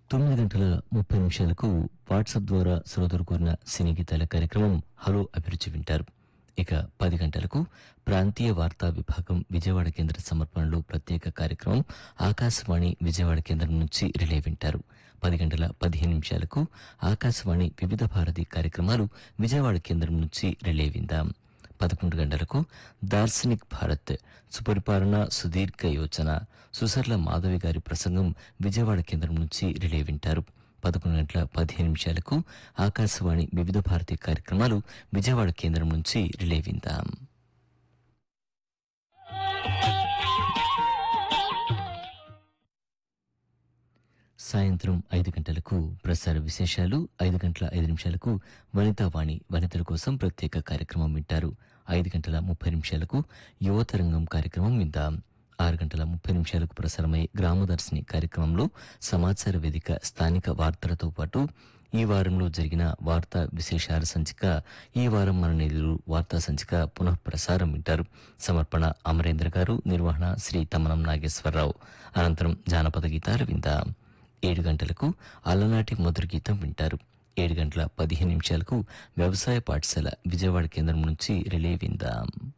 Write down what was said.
తొమ్మిది గంటల ముప్పై నిమిషాలకు వాట్సాప్ ద్వారా శ్రోతలు కోరిన సినీ గీతాల కార్యక్రమం హలో అభిరుచి వింటారు ఇక పది గంటలకు ప్రాంతీయ వార్తా విభాగం విజయవాడ కేంద్ర సమర్పణలో ప్రత్యేక కార్యక్రమం ఆకాశవాణి విజయవాడ కేంద్రం నుంచి రిలే వింటారు పది గంటల పదిహేను నిమిషాలకు ఆకాశవాణి వివిధ భారతి కార్యక్రమాలు విజయవాడ కేంద్రం నుంచి రిలే విందాం పదకొండు గంటలకు దార్శనిక్ భారత్ సుపరిపాలన సుదీర్ఘ యోచన సుసర్ల మాధవి గారి ప్రసంగం విజయవాడ కేంద్రం నుంచి రిలే వింటారు పదకొండు గంటల పదిహేను నిమిషాలకు ఆకాశవాణి వివిధ భారతి కార్యక్రమాలు విజయవాడ కేంద్రం నుంచి రిలే విందాం సాయంత్రం ఐదు గంటలకు ప్రసార విశేషాలు ఐదు గంటల ఐదు నిమిషాలకు వనితా వాణి వనితల కోసం ప్రత్యేక కార్యక్రమం వింటారు ఐదు గంటల ముప్పై నిమిషాలకు యువతరంగం కార్యక్రమం విందాం ఆరు గంటల ముప్పై నిమిషాలకు ప్రసారమై గ్రామదర్శిని కార్యక్రమంలో సమాచార వేదిక స్థానిక వార్తలతో పాటు ఈ వారంలో జరిగిన వార్తా విశేషాల సంచిక ఈ వారం మన నిధులు వార్తా సంచిక పునః ప్రసారం వింటారు సమర్పణ అమరేంద్ర గారు నిర్వహణ శ్రీ తమనం నాగేశ్వరరావు అనంతరం జానపద గీతాలు విందాం ఏడు గంటలకు అల్లనాటి మధుర గీతం వింటారు ఏడు గంటల పదిహేను నిమిషాలకు వ్యవసాయ పాఠశాల విజయవాడ కేంద్రం నుంచి రిలే విందాం